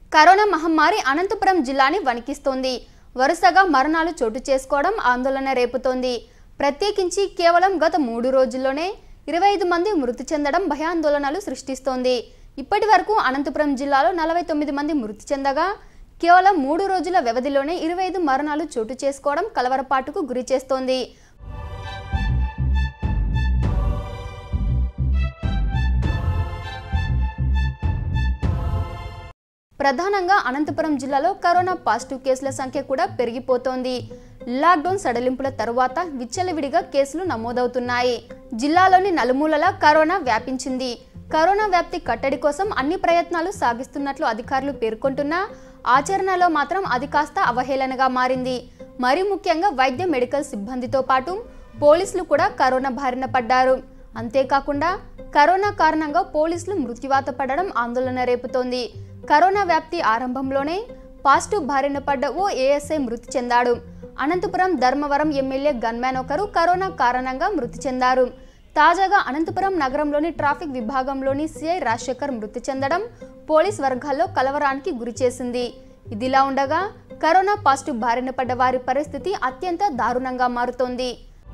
corona మహమ్మారి అనంతపురం జిల్లాని వణికిస్తోంది వరుసగా మరణాలు చోటు చేసుకోవడం ఆందోళన రేపుతోంది ప్రత్యేకించి కేవలం గత మూడు రోజుల్లోనే ఇరవై ఐదు మంది మృతి చెందడం భయాందోళనలు సృష్టిస్తోంది ఇప్పటి వరకు అనంతపురం జిల్లాలో నలభై తొమ్మిది మంది మృతి చెందగా కేవలం మూడు రోజుల వ్యవధిలోనే ఇరవై ఐదు మరణాలు చోటు చేసుకోవడం కలవరపాటుకు గురి చేస్తోంది ప్రధానంగా అనంతపురం జిల్లాలో కరోనా పాజిటివ్ కేసుల సంఖ్య కూడా పెరిగిపోతోంది లాక్డౌన్ సడలింపుల తరువాత విచ్చలవిడిగా కేసులు నమోదవుతున్నాయి జిల్లాలోని నలుమూలలా కరోనా వ్యాపించింది కరోనా వ్యాప్తి కట్టడి కోసం అన్ని ప్రయత్నాలు సాగిస్తున్నట్లు అధికారులు పేర్కొంటున్నా ఆచరణలో మాత్రం అది కాస్త అవహేళనగా మారింది మరి ముఖ్యంగా వైద్య మెడికల్ సిబ్బందితో పాటు పోలీసులు కూడా కరోనా బారిన పడ్డారు అంతేకాకుండా కరోనా కారణంగా పోలీసులు మృత్యువాత పడడం ఆందోళన రేపుతోంది కరోనా వ్యాప్తి ఆరంభంలోనే పాజిటివ్ బారిన పడ్డ ఓ ఏఎస్ఐ మృతి చెందాడు అనంతపురం ధర్మవరం ఎమ్మెల్యే గన్మ్యాన్ ఒకరు కరోనా కారణంగా మృతి చెందారు తాజాగా అనంతపురం నగరంలోని ట్రాఫిక్ విభాగంలోని సిఐ రాజశేఖర్ మృతి చెందడం పోలీస్ వర్గాల్లో కలవరానికి గురిచేసింది ఇదిలా ఉండగా కరోనా పాజిటివ్ బారిన పడ్డ వారి పరిస్థితి అత్యంత దారుణంగా మారుతోంది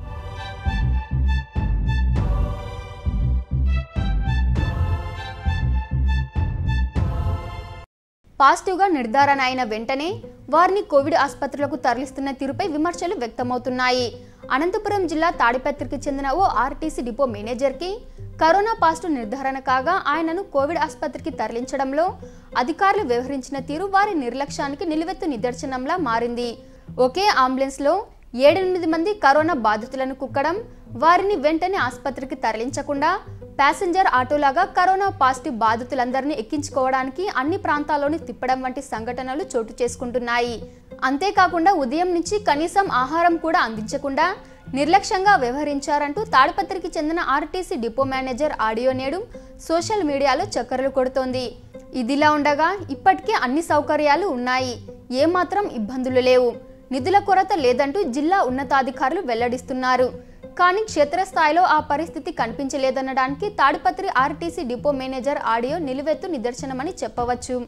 పాజిటివ్గా నిర్ధారణ అయిన వెంటనే వారిని కోవిడ్ ఆసుపత్రులకు తరలిస్తున్న తీరుపై విమర్శలు వ్యక్తమవుతున్నాయి అనంతపురం జిల్లా తాడిపత్రికి చెందిన ఓ ఆర్టీసీ డిపో మేనేజర్కి కరోనా పాజిటివ్ నిర్ధారణ కాగా ఆయనను కోవిడ్ ఆసుపత్రికి తరలించడంలో అధికారులు వ్యవహరించిన తీరు వారి నిర్లక్ష్యానికి నిలువెత్తు నిదర్శనంలా మారింది ఒకే అంబులెన్స్లో ఏడెనిమిది మంది కరోనా బాధితులను కుక్కడం వారిని వెంటనే ఆసుపత్రికి తరలించకుండా ప్యాసింజర్ ఆటోలాగా కరోనా పాజిటివ్ బాధితులందరినీ ఎక్కించుకోవడానికి అన్ని ప్రాంతాల్లోని తిప్పడం వంటి సంఘటనలు చోటు చేసుకుంటున్నాయి అంతేకాకుండా ఉదయం నుంచి కనీసం ఆహారం కూడా అందించకుండా నిర్లక్ష్యంగా వ్యవహరించారంటూ తాడిపత్రికి చెందిన ఆర్టీసీ డిపో మేనేజర్ ఆడియో నేడు సోషల్ మీడియాలో చక్కర్లు కొడుతోంది ఇదిలా ఉండగా ఇప్పటికే అన్ని సౌకర్యాలు ఉన్నాయి ఏమాత్రం ఇబ్బందులు లేవు నిధుల కొరత లేదంటూ జిల్లా ఉన్నతాధికారులు వెల్లడిస్తున్నారు కానీ క్షేత్రస్థాయిలో ఆ పరిస్థితి కనిపించలేదనడానికి Tadipatri RTC depot manager audio నిలువెత్తు నిదర్శనమని చెప్పవచ్చు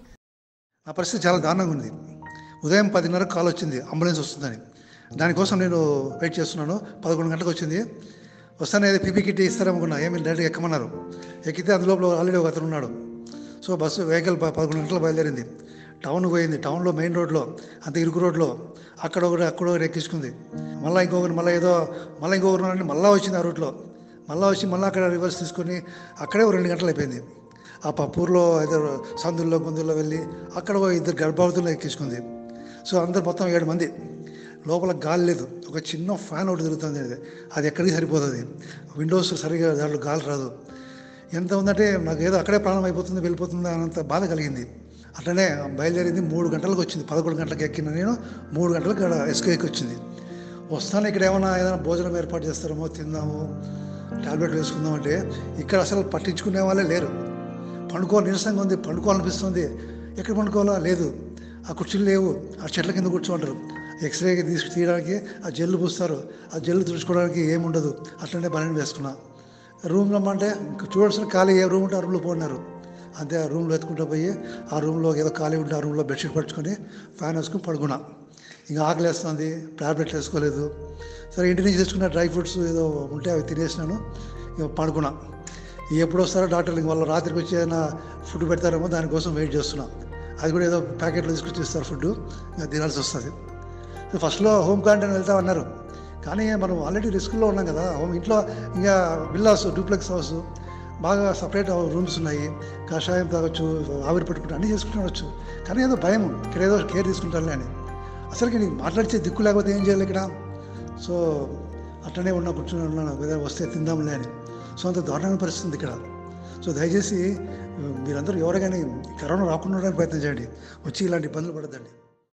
నా పరిస్థితి చాలా దారుణంగా ఉంది ఉదయం పదిన్నర కాల్ వచ్చింది అంబులెన్స్ వస్తుందని దానికోసం నేను వెయిట్ చేస్తున్నాను పదకొండు గంటలకు వచ్చింది వస్తానే ఏదో పీపీ కిట్ ఇస్తారనుకున్నా ఏమి డైరెక్ట్గా ఎక్కమన్నారు ఎక్కితే అందులో ఆల్రెడీ ఒక అతను ఉన్నాడు సో బస్సు వెహికల్ ప- పదకొండు గంటలకు బయలుదేరింది టౌన్కి పోయింది టౌన్లో మెయిన్ రోడ్లో అంత ఇరుకు రోడ్లో అక్కడ ఒకటి అక్కడ ఒకటి ఎక్కించుకుంది మళ్ళీ ఇంకొకరు మళ్ళీ ఏదో మళ్ళీ ఇంకొకరు ఉన్నారని మళ్ళీ వచ్చింది ఆ రూట్లో మళ్ళీ వచ్చి మళ్ళీ అక్కడ రివర్స్ తీసుకొని అక్కడే ఒక రెండు గంటలు అయిపోయింది ఆ పప్పూర్లో ఏదో సందుల్లో గుందుల్లో వెళ్ళి అక్కడ ఒక ఇద్దరు గర్భవతులను ఎక్కించుకుంది సో అందరు మొత్తం ఏడు మంది లోపల గాలి లేదు ఒక చిన్న ఫ్యాన్ ఒకటి తిరుగుతుంది అది అది ఎక్కడికి సరిపోతుంది విండోస్ సరిగా దాంట్లో గాలి రాదు ఎంత ఉందంటే నాకు ఏదో అక్కడే ప్రాణం అయిపోతుంది వెళ్ళిపోతుంది అన్నంత బాధ కలిగింది అట్లనే బయలుదేరింది మూడు గంటలకు వచ్చింది పదకొండు గంటలకు ఎక్కిన నేను మూడు గంటలకు ఇక్కడ ఎస్కేకి వచ్చింది వస్తాను ఇక్కడ ఏమైనా ఏదైనా భోజనం ఏర్పాటు చేస్తారేమో తిందాము టాబ్లెట్లు వేసుకుందాం అంటే ఇక్కడ అసలు పట్టించుకునే వాళ్ళే లేరు పండుకో నీరసంగా ఉంది పండుకోవాలనిపిస్తుంది ఎక్కడ పండుకోవాలా లేదు ఆ కుర్చీలు లేవు ఆ చెట్ల కింద కూర్చోంటారు ఎక్స్రే తీసుకు తీయడానికి ఆ జెల్లు పూస్తారు ఆ జెల్లు తుడుచుకోవడానికి ఏముండదు అట్లనే పని వేసుకున్నా రూమ్ రమ్మంటే ఇంక చూడాల్సిన ఖాళీ ఏ రూమ్ ఉంటే ఆ రూమ్లో పోయినారు అంతే ఆ రూమ్లో ఎత్తుకుంటూ పోయి ఆ రూమ్లో ఏదో ఖాళీ ఉంటే ఆ రూమ్లో బెడ్షీట్ పట్టుకొని ఫ్యాన్ వేసుకొని పడుకున్నా ఇంకా ఆకలి వేస్తుంది టాబ్లెట్లు వేసుకోలేదు సరే ఇంటి నుంచి తెచ్చుకున్న డ్రై ఫ్రూట్స్ ఏదో ఉంటే అవి తినేసినాను ఇక పడుకున్నా ఎప్పుడు వస్తారో డాక్టర్లు ఇంక వాళ్ళు రాత్రికి వచ్చి ఏదైనా ఫుడ్ పెడతారేమో దానికోసం వెయిట్ చేస్తున్నా అది కూడా ఏదో ప్యాకెట్లో తీసుకొచ్చి ఇస్తారు ఫుడ్ ఇంకా తినాల్సి వస్తుంది సో ఫస్ట్లో హోమ్ క్వారంటైన్ వెళ్తామన్నారు కానీ మనం ఆల్రెడీ రిస్క్లో ఉన్నాం కదా హోమ్ ఇంట్లో ఇంకా విల్లాస్ డూప్లెక్స్ హౌస్ బాగా సపరేట్ రూమ్స్ ఉన్నాయి కషాయం తాగొచ్చు ఆవిరి పెట్టుకుంటూ అన్నీ చేసుకుంటూ కానీ ఏదో భయం ఇక్కడ ఏదో కేర్ తీసుకుంటానులే అని అసలుకి నీకు మాట్లాడితే దిక్కు లేకపోతే ఏం చేయాలి ఇక్కడ సో అట్లనే ఉన్నా కూర్చొని ఉన్నాను ఏదైనా వస్తే తిందాంలే అని సో అంత దారుణమైన పరిస్థితి ఉంది ఇక్కడ సో దయచేసి మీరందరూ ఎవరికైనా కరోనా రాకుండా ఉండడానికి ప్రయత్నం చేయండి వచ్చి ఇలాంటి ఇబ్బందులు పడద్దండి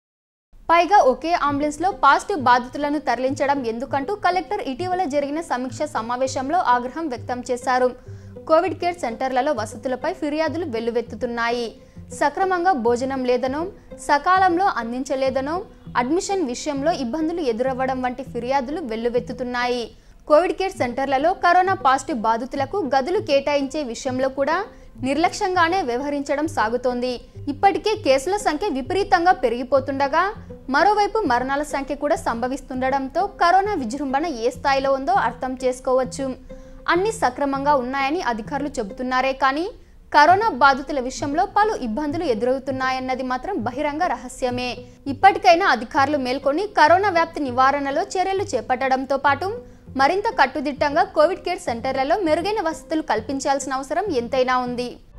పైగా ఒకే అంబులెన్స్లో పాజిటివ్ బాధితులను తరలించడం ఎందుకంటూ కలెక్టర్ ఇటీవల జరిగిన సమీక్ష సమావేశంలో ఆగ్రహం వ్యక్తం చేశారు కోవిడ్ కేర్ సెంటర్లలో వసతులపై ఫిర్యాదులు వెల్లువెత్తుతున్నాయి సక్రమంగా భోజనం లేదనో సకాలంలో అందించలేదనో అడ్మిషన్ విషయంలో ఇబ్బందులు ఎదురవ్వడం వంటి ఫిర్యాదులు వెల్లువెత్తుతున్నాయి కోవిడ్ కేర్ సెంటర్లలో కరోనా పాజిటివ్ బాధితులకు గదులు కేటాయించే విషయంలో కూడా నిర్లక్ష్యంగానే వ్యవహరించడం సాగుతోంది ఇప్పటికే కేసుల సంఖ్య విపరీతంగా పెరిగిపోతుండగా మరోవైపు మరణాల సంఖ్య కూడా సంభవిస్తుండటంతో కరోనా విజృంభణ ఏ స్థాయిలో ఉందో అర్థం చేసుకోవచ్చు అన్ని సక్రమంగా ఉన్నాయని అధికారులు చెబుతున్నారే కానీ కరోనా బాధితుల విషయంలో పలు ఇబ్బందులు ఎదురవుతున్నాయన్నది మాత్రం బహిరంగ రహస్యమే ఇప్పటికైనా అధికారులు మేల్కొని కరోనా వ్యాప్తి నివారణలో చర్యలు చేపట్టడంతో పాటు మరింత కట్టుదిట్టంగా కోవిడ్ కేర్ సెంటర్లలో మెరుగైన వసతులు కల్పించాల్సిన అవసరం ఎంతైనా ఉంది